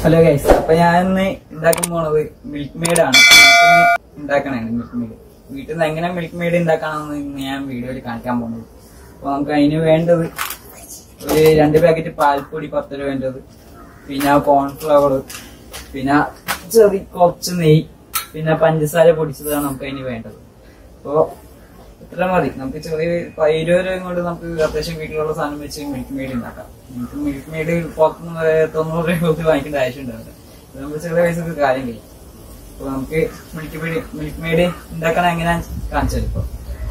hello guys അപ്പൊ ഞാൻ ഇന്ന് ഉണ്ടാക്കാൻ പോണത് മിൽക്ക് മെയ്ഡ് ആണ് ഉണ്ടാക്കണാണ് മിൽക്ക് മെയ്ഡ് വീട്ടിൽ നിന്ന് എങ്ങനെ മിൽക്ക് മെയ്ഡ് ഉണ്ടാക്കാണെന്ന് ഇന്ന് ഞാൻ വീഡിയോയിൽ കാണിക്കാൻ പോകുന്നത് അപ്പൊ നമുക്ക് അതിന് വേണ്ടത് ഒരു രണ്ട് പാക്കറ്റ് പാൽപ്പൊടി പത്ത് രൂപ വേണ്ടത് പിന്നെ കോൺഫ്ലവർ പിന്നെ ചെറിയ കുറച്ച് നെയ്യ് പിന്നെ പഞ്ചസാര പൊടിച്ചതാണ് നമുക്ക് അതിന് വേണ്ടത് അപ്പോ ഇത്ര മതി നമുക്ക് ചെറിയ പ- ഇരുപത് രൂപ കൊണ്ട് നമുക്ക് അത്യാവശ്യം വീട്ടിലുള്ള സാധനം വെച്ച് മിൽക്ക് മെയ്ഡ് ഉണ്ടാക്കാം നമുക്ക് മിൽക്ക് മെയ്ഡ് പുറത്തുനിന്ന് ഒരു തൊണ്ണൂറ് രൂപ കൊടുത്ത് വാങ്ങിക്കേണ്ട ആവശ്യം ഉണ്ടാവില്ല ഇത് നമുക്ക് ചെറിയ പൈസക്ക് കാര്യം കഴിയും അപ്പൊ നമുക്ക് മിൽക്ക് മെയ്ഡ് മിൽക്ക് മെയ്ഡ് ഉണ്ടാക്കാൻ എങ്ങനെയാ കാണിച്ചത് ഇപ്പൊ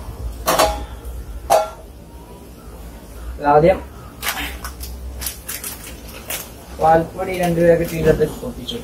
ആദ്യം പാൽപ്പൊടി രണ്ട് പാക്കറ്റ് ഇതിനകത്ത് പൊട്ടിച്ചു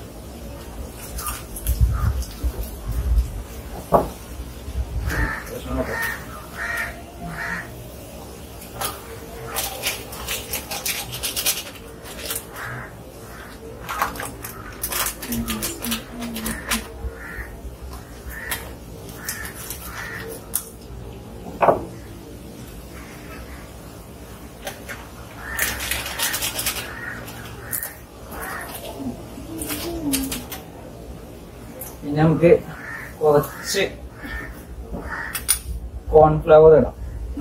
പിന്നെ നമുക്ക് കുറച്ച് കോൺഫ്ലവർ ഇടാം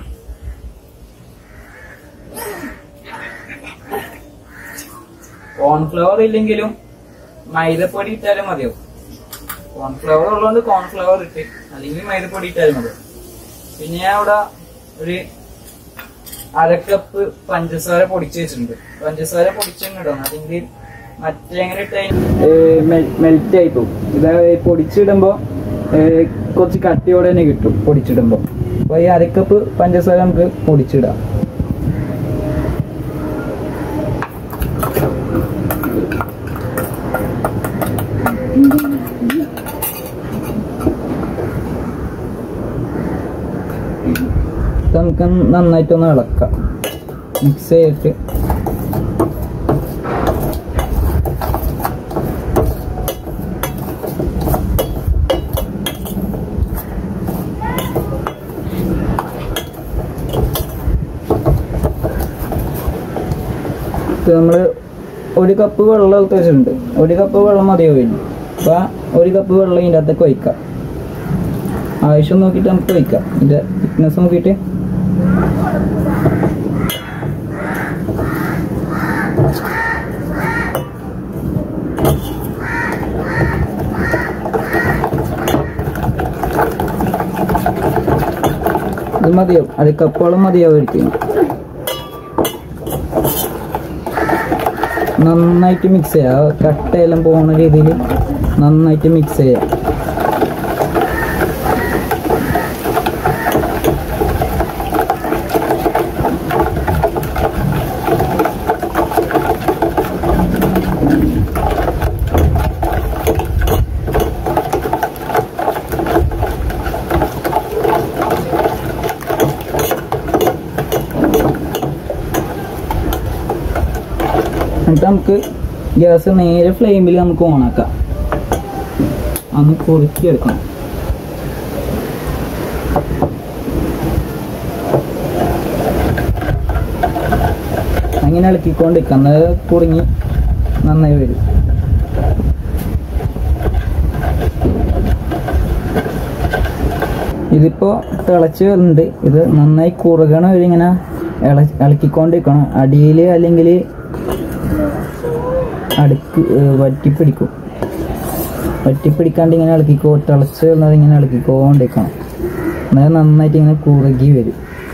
കോൺഫ്ലവർ ഇല്ലെങ്കിലും മൈദപ്പൊടി ഇട്ടാലും മതിയാവും കോൺഫ്ലവർ ഉള്ളതുകൊണ്ട് കോൺഫ്ലവർ ഇട്ട് അല്ലെങ്കിൽ മൈദപ്പൊടി ഇട്ടാലും മതിയാവും പിന്നെ ഞാൻ ഇവിടെ ഒരു അരക്കപ്പ് പഞ്ചസാര പൊടിച്ച് വെച്ചിട്ടുണ്ട് പഞ്ചസാര പൊടിച്ചങ്ങ് ഇടണം അല്ലെങ്കിൽ മറ്റെങ്ങനെ ഇട്ട് മെൽറ്റ് ആയി പോകും ഇത് പൊടിച്ചിടുമ്പോ ഏഹ്, കുറച്ച് കട്ടിയോടെ തന്നെ കിട്ടും പൊടിച്ചിടുമ്പോ അപ്പൊ ഈ അരക്കപ്പ് പഞ്ചസാര നമുക്ക് പൊടിച്ചിടാം ഇത് നമുക്ക് നന്നായിട്ടൊന്ന് ഇളക്കാം മിക്സ് ചെയ്തിട്ട് ഇത് നമ്മള് ഒരു കപ്പ് വെള്ളം എടുത്ത് വെച്ചിട്ടുണ്ട് ഒരു കപ്പ് വെള്ളം മതിയാവും അപ്പൊ ഒരു കപ്പ് വെള്ളം ഇതിൻ്റെ അകത്തേക്ക് ഒഴിക്കാം ആവശ്യം നോക്കിയിട്ട് നമുക്ക് ഒഴിക്കാം ഇതിന്റെ തിക്നെസ് നോക്കിയിട്ട് ഇത് മതിയാവും അത് കപ്പോളം മതിയാവുമായിരിക്കും നന്നായിട്ട് മിക്സ് ചെയ്യാം ആ കട്ടയെല്ലാം പോകുന്ന രീതിയിൽ നന്നായിട്ട് മിക്സ് ചെയ്യാം എന്നിട്ട് നമുക്ക് ഗ്യാസ് നേരെ ഫ്ലെയിമിൽ നമുക്ക് ഓണാക്കാം അന്ന് കുറുക്കി എടുക്കണം അങ്ങനെ ഇളക്കിക്കൊണ്ടിരിക്കാം എന്നാൽ കുറുങ്ങി നന്നായി വരും ഇതിപ്പോ തിളച്ച് വരുന്നുണ്ട് ഇത് നന്നായി കുറുകണ വരെ ഇങ്ങനെ ഇള ഇളക്കിക്കൊണ്ടിരിക്കണം അടിയിൽ അല്ലെങ്കിൽ അടുക്ക് ഏഹ് വറ്റിപ്പിടിക്കും വറ്റിപ്പിടിക്കാണ്ട് ഇങ്ങനെ ഇളക്കിക്കോ തിളച്ച് വരുന്നത് ഇങ്ങനെ ഇളക്കിക്കൊണ്ടിരിക്കണം എന്നാൽ നന്നായിട്ട് ഇങ്ങനെ കുറുകി വരും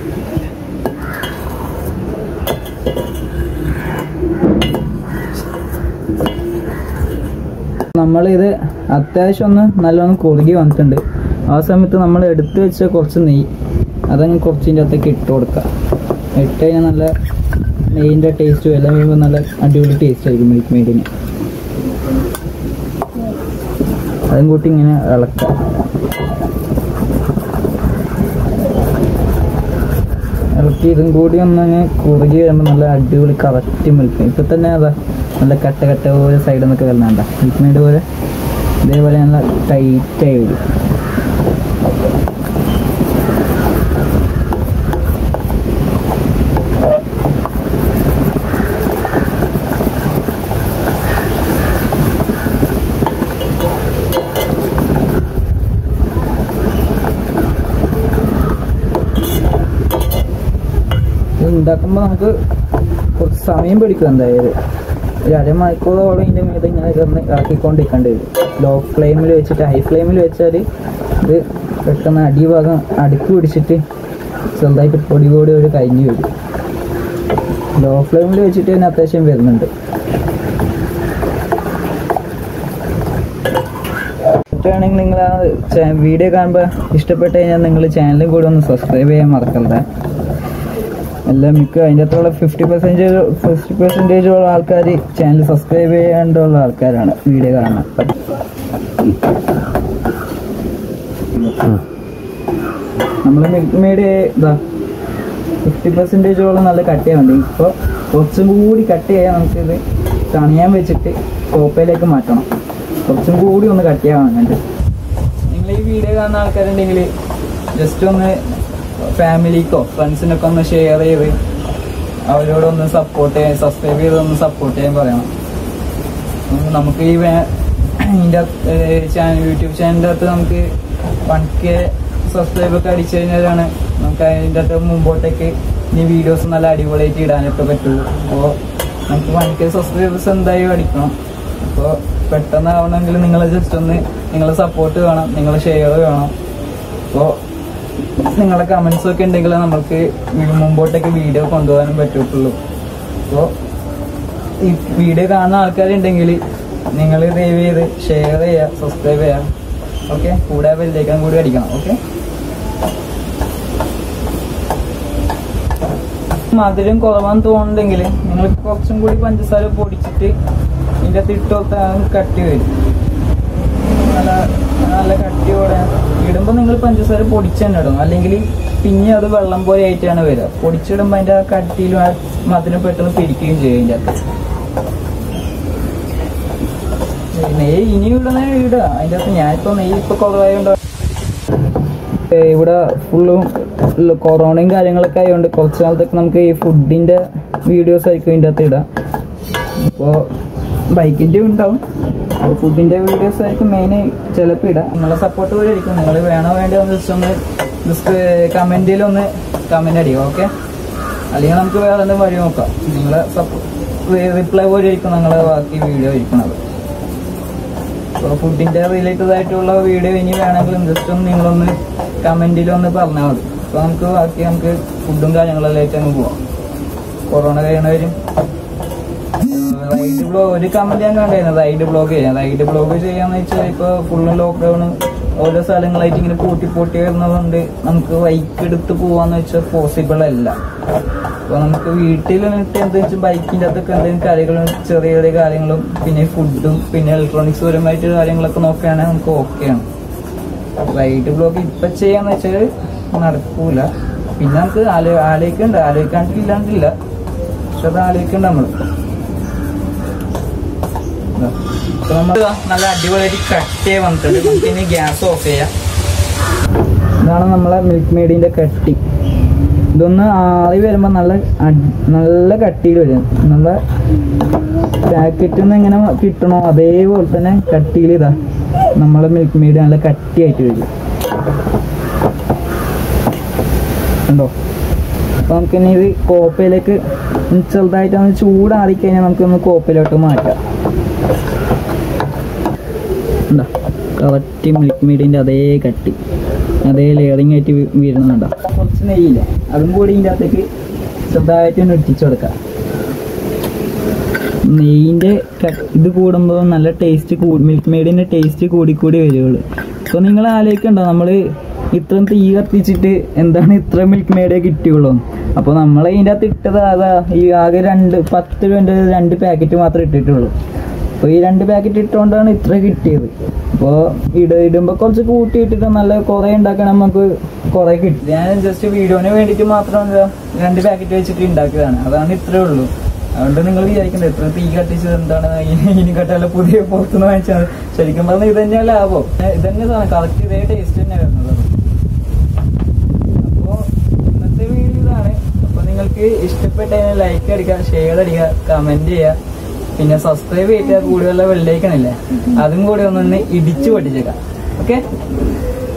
നമ്മളിത് അത്യാവശ്യം ഒന്ന് നല്ലോണം കുറുകി വന്നിട്ടുണ്ട് ആ സമയത്ത് നമ്മൾ എടുത്തു വെച്ച കുറച്ച് നെയ്യ് അതങ്ങ് കുറച്ചിൻ്റെ അകത്തേക്ക് ഇട്ട് കൊടുക്കുക ഇട്ട് കഴിഞ്ഞാൽ നല്ല നെയ്യിൻ്റെ ടേസ്റ്റും എല്ലാം വരുമ്പോൾ നല്ല അടിപൊളി ടേസ്റ്റ് ആയിരിക്കും മിൽക്ക് മെയ്ഡിന് അതും കൂട്ടി ഇങ്ങനെ ഇളക്കാം ഇളക്കി ഇതും കൂടി ഒന്നങ്ങ് കുറുകി വരുമ്പോൾ നല്ല അടിപൊളി കറക്റ്റ് മിൽക്ക് ഇപ്പൊ തന്നെ അതാ നല്ല കട്ട കട്ട പോലെ സൈഡിൽ നിന്നൊക്കെ വരുന്നുണ്ട മിൽക്ക് മെയ്ഡ് പോലെ ഇതേപോലെ നല്ല ടൈറ്റായി വരും ഉണ്ടാക്കുമ്പോൾ നമുക്ക് കുറച്ച് സമയം പിടിക്കും എന്തായാലും ഒരു അരമണിക്കൂറോളം ഇതിൻ്റെ മീതെ ഇങ്ങനെ കിടന്ന് ഇറക്കിക്കൊണ്ടിരിക്കേണ്ടി വരും ലോ ഫ്ലെയിമിൽ വെച്ചിട്ട് ഹൈ ഫ്ലെയിമിൽ വെച്ചാൽ ഇത് പെട്ടെന്ന് അടിഭാഗം അടുക്ക് പിടിച്ചിട്ട് ചെറുതായിട്ട് പൊടി പൊടി ഒരു കരിഞ്ഞു വരും ലോ ഫ്ലെയിമിൽ വെച്ചിട്ട് തന്നെ അത്യാവശ്യം വരുന്നുണ്ട് ഇഷ്ടമാണെങ്കിൽ നിങ്ങൾ ആ വീഡിയോ കാണുമ്പോൾ ഇഷ്ടപ്പെട്ട് കഴിഞ്ഞാൽ നിങ്ങൾ ചാനലും കൂടെ ഒന്ന് സബ്സ്ക്രൈബ് ചെയ്യാൻ മറക്കരുത് എല്ലാം മിക്ക അതിൻ്റെ അകത്തുള്ള ഫിഫ്റ്റി പെർസെൻറ്റേജ് ഫിഫ്റ്റി പെർസെൻറ്റേജോളം ആൾക്കാർ ചാനൽ സബ്സ്ക്രൈബ് ചെയ്യാണ്ടുള്ള ആൾക്കാരാണ് വീഡിയോ കാണുന്നത് നമ്മൾ മിൽക്ക് മെയ്ഡ് ഇതാ ഫിഫ്റ്റി പെർസെൻറ്റേജോളം നല്ല കട്ട് ചെയ്യാൻ വേണ്ടി ഇപ്പോൾ കുറച്ചും കൂടി കട്ട് ചെയ്യാൻ നമുക്കിത് തണിയാൻ വെച്ചിട്ട് കോപ്പയിലേക്ക് മാറ്റണം കുറച്ചും കൂടി ഒന്ന് കട്ട് ചെയ്യാൻ വേണ്ടി നിങ്ങൾ ഈ വീഡിയോ കാണുന്ന ആൾക്കാരുണ്ടെങ്കിൽ ജസ്റ്റ് ഒന്ന് ഫാമിലിക്കോ ഫ്രണ്ട്സിനൊക്കെ ഒന്ന് ഷെയർ ചെയ്ത് അവരോടൊന്ന് സപ്പോർട്ട് ചെയ്യാൻ സബ്സ്ക്രൈബ് ചെയ്ത് ഒന്ന് സപ്പോർട്ട് ചെയ്യാൻ പറയണം ഉം നമുക്ക് ഈ വേ- ഇതിൻ്റെ ചാനൽ യൂട്യൂബ് ചാനലിൻ്റെ അകത്ത് നമുക്ക് വൺ കെ സബ്സ്ക്രൈബ് ഒക്കെ അടിച്ചു കഴിഞ്ഞാലാണ് നമുക്ക് അതിൻ്റെ അകത്ത് മുമ്പോട്ടേക്ക് ഇനി വീഡിയോസ് നല്ല അടിപൊളിയായിട്ട് ഇടാനൊക്കെ പറ്റുള്ളൂ അപ്പോൾ നമുക്ക് വൺ കെ സബ്സ്ക്രൈബേഴ്സ് എന്തായാലും അടിക്കണം അപ്പോൾ പെട്ടെന്ന് ആവണമെങ്കിൽ നിങ്ങൾ ജസ്റ്റ് ഒന്ന് നിങ്ങളെ സപ്പോർട്ട് വേണം നിങ്ങളെ ഷെയർ വേണം അപ്പോൾ നിങ്ങളുടെ കമന്റ്സ് ഒക്കെ ഉണ്ടെങ്കിൽ നമുക്ക് ഈ മുമ്പോട്ടേക്ക് വീഡിയോ കൊണ്ടുപോകാനും പറ്റുള്ളൂ അപ്പോൾ ഈ വീഡിയോ കാണുന്ന ആൾക്കാരുണ്ടെങ്കിൽ നിങ്ങൾ ദയവ് ചെയ്ത് ഷെയർ ചെയ്യുക സബ്സ്ക്രൈബ് ചെയ്യുക ഓക്കെ കൂടെ ബെല്ലേക്കാൻ കൂടി അടിക്കണം ഓക്കെ മധുരം കുറവാന്ന് തോന്നുന്നുണ്ടെങ്കിൽ നിങ്ങൾ കുറച്ചും കൂടി പഞ്ചസാര പൊടിച്ചിട്ട് ഇതിൻ്റെ അകത്ത് ഇട്ട് കൊടുത്താൽ കട്ടി വരും നല്ല നല്ല കട്ടിയോടെ ഇടുമ്പോൾ നിങ്ങൾ പഞ്ചസാര പൊടിച്ച് തന്നെ ഇടണം അല്ലെങ്കിൽ പിന്നെ അത് വെള്ളം പോലെ ആയിട്ടാണ് വരിക പൊടിച്ചിടുമ്പോൾ അതിൻ്റെ ആ കട്ടിയിലും ആ മധുരം പെട്ടെന്ന് പിടിക്കുകയും ചെയ്യും അതിൻ്റെ അകത്ത് നെയ്യ് ഇനി ഇടുന്ന ഇടുക അതിൻ്റെ അകത്ത് ഞാനിപ്പോൾ നെയ്യ് ഇപ്പോൾ കുറവായതുകൊണ്ട് ഇവിടെ ഫുള്ളും കൊറോണയും കാര്യങ്ങളൊക്കെ ആയതുകൊണ്ട് കുറച്ച് നാളത്തേക്ക് നമുക്ക് ഈ ഫുഡിൻ്റെ വീഡിയോസ് ആയിരിക്കും ഇതിൻ്റെ അകത്ത് ഇടാം ഇപ്പോൾ ബൈക്കിൻ്റെ ഉണ്ടാവും അപ്പോൾ ഫുഡിൻ്റെ വീഡിയോസ് ആയിരിക്കും മെയിൻ ചിലപ്പോൾ ഇടാം നിങ്ങളെ സപ്പോർട്ട് കൂടി ആയിരിക്കും നിങ്ങൾ വേണോ വേണ്ടോ ഒന്ന് ജസ്റ്റ് ഒന്ന് ജസ്റ്റ് കമൻറ്റിലൊന്ന് കമൻ്റ് അടിക്കും ഓക്കെ അല്ലെങ്കിൽ നമുക്ക് വേറെ എന്തെങ്കിലും വഴി നോക്കാം നിങ്ങളെ റിപ്ലൈ പോലെ ആയിരിക്കും നിങ്ങളെ ബാക്കി വീഡിയോ ഇരിക്കുന്നത് അപ്പോൾ ഫുഡിൻ്റെ റിലേറ്റഡ് ആയിട്ടുള്ള വീഡിയോ ഇനി വേണമെങ്കിലും ജസ്റ്റ് ഒന്ന് നിങ്ങളൊന്ന് കമൻറ്റിലൊന്ന് പറഞ്ഞാൽ മതി അപ്പോൾ നമുക്ക് ബാക്കി നമുക്ക് ഫുഡും കാര്യങ്ങളെല്ലാം ആയിട്ട് അങ്ങ് പോവാം കൊറോണ കഴിയണവരും റൈഡ് ബ്ലോഗ് ഒരു കമന്റ് ഞാൻ കണ്ടായിരുന്നു റൈഡ് ബ്ലോഗ് ചെയ്യാം റൈഡ് ബ്ലോഗ് ചെയ്യാന്ന് വെച്ചാൽ ഇപ്പൊ ഫുള്ള് ലോക്ക്ഡൌൺ ഓരോ സ്ഥലങ്ങളായിട്ട് ഇങ്ങനെ പൂട്ടി പൂട്ടി വരുന്നതുകൊണ്ട് നമുക്ക് ബൈക്ക് എടുത്ത് പോവാന്ന് വെച്ചാൽ പോസിബിൾ അല്ല അപ്പൊ നമുക്ക് വീട്ടിൽ നിന്നിട്ട് എന്താ വെച്ചാൽ ബൈക്കിന്റെ അകത്തൊക്കെ എന്തെങ്കിലും കാര്യങ്ങളും ചെറിയ ചെറിയ കാര്യങ്ങളും പിന്നെ ഫുഡും പിന്നെ ഇലക്ട്രോണിക്സ് പരമായിട്ട് കാര്യങ്ങളൊക്കെ നോക്കുകയാണെങ്കിൽ നമുക്ക് ഓക്കെയാണ് റൈഡ് ബ്ലോഗ് ഇപ്പൊ ചെയ്യാന്ന് വെച്ചാൽ നടക്കൂല പിന്നെ നമുക്ക് ആലോ ആലോചിക്കണ്ട ആലോചിക്കാണ്ടില്ലാണ്ടില്ല പക്ഷെ അത് ആലോചിക്കണ്ട നമ്മൾ നമ്മൾ നല്ല അടിപൊളിയായിട്ട് കട്ട് ചെയ്യാൻ വന്നിട്ടുണ്ട് നമുക്ക് ഇനി ഗ്യാസ് ഓഫ് ചെയ്യാം ഇതാണ് നമ്മളെ മിൽക്ക് മെയ്ഡിന്റെ കട്ടി ഇതൊന്ന് ആറി വരുമ്പോൾ നല്ല അടി- നല്ല കട്ടിയിൽ വരും നല്ല പാക്കറ്റിൽ നിന്ന് എങ്ങനെ കിട്ടണോ അതേപോലെ തന്നെ കട്ടിയിൽ ഇതാ നമ്മളെ മിൽക്ക് മെയ്ഡ് നല്ല കട്ടിയായിട്ട് വരും ഉണ്ടോ അപ്പൊ നമുക്കിനി ഇത് കോപ്പയിലേക്ക് ഒന്ന് ചെറുതായിട്ട് ഒന്ന് ചൂടാറി കഴിഞ്ഞാൽ നമുക്കൊന്ന് കോപ്പയിലോട്ട് മാറ്റാം എന്താ കറക്റ്റ് മിൽക്ക് മീഡിൻ്റെ അതേ കട്ടി അതേ ലെയറിങ് ആയിട്ട് വീ- വീഴുന്നുണ്ടോ കുറച്ച് നെയ്യില്ല അതും കൂടി ഇതിൻ്റെ അകത്തേക്ക് ചെറുതായിട്ട് ഒന്ന് ഇട്ടിച്ചു കൊടുക്കാം നെയ്യിൻ്റെ ഇത് കൂടുമ്പോൾ നല്ല ടേസ്റ്റ് കൂടി മിൽക്ക് മെയ്ഡിൻ്റെ ടേസ്റ്റ് കൂടി കൂടി വരുള്ളൂ അപ്പോൾ നിങ്ങൾ ആലോചിക്കണ്ടോ നമ്മൾ ഇത്രയും തീ കത്തിച്ചിട്ട് എന്താണ് ഇത്ര മിൽക്ക് മെയ്ഡേ കിട്ടിയുള്ളൂ അപ്പോൾ നമ്മൾ ഇതിൻ്റെ അകത്ത് ഇട്ടത് അതാ ഈ ആകെ രണ്ട് പത്ത് രൂപൻ്റെ രണ്ട് പാക്കറ്റ് മാത്രമേ ഇട്ടിട്ടുള്ളൂ അപ്പോൾ ഈ രണ്ട് പാക്കറ്റ് ഇട്ടുകൊണ്ടാണ് ഇത്ര കിട്ടിയത് അപ്പോൾ ഇട ഇടുമ്പോൾ കുറച്ച് കൂട്ടി ഇട്ടിട്ട് നല്ല കുറേ ഉണ്ടാക്കാൻ നമുക്ക് കുറേ കിട്ടി ഞാൻ ജസ്റ്റ് വീഡിയോന് വേണ്ടിയിട്ട് മാത്രം എന്താ രണ്ട് പാക്കറ്റ് വെച്ചിട്ട് ഉണ്ടാക്കിയതാണ് അതാണ് ഇത്രേ ഉള്ളൂ അതുകൊണ്ട് നിങ്ങൾ വിചാരിക്കണ്ടേ എത്ര തീ കത്തിച്ചത് എന്താണ് ഇനി- ഇനി കട്ടല്ല പുതിയ പുറത്തുനിന്ന് വാങ്ങിച്ചത് ശരിക്കും പറഞ്ഞാൽ ഇത് തന്നെയാണ് ലാഭം ഇത് തന്നെ സാധനം കറക്റ്റ് ഇതേ ടേസ്റ്റ് തന്നെ വരുന്നത് അപ്പോൾ ഇന്നത്തെ വീഡിയോ ഇതാണ് അപ്പോൾ നിങ്ങൾക്ക് ഇഷ്ടപ്പെട്ട ലൈക്ക് അടിക്കുക ഷെയർ അടിക്കുക കമന്റ് ചെയ്യുക പിന്നെ സബ്സ്ക്രൈബ് ചെയ്താൽ കൂടുതലുള്ള വെള്ളേക്കണില്ലേ അതും കൂടി ഒന്നൊന്ന് ഇടിച്ചു പൊട്ടിച്ചേക്കാം ഓക്കെ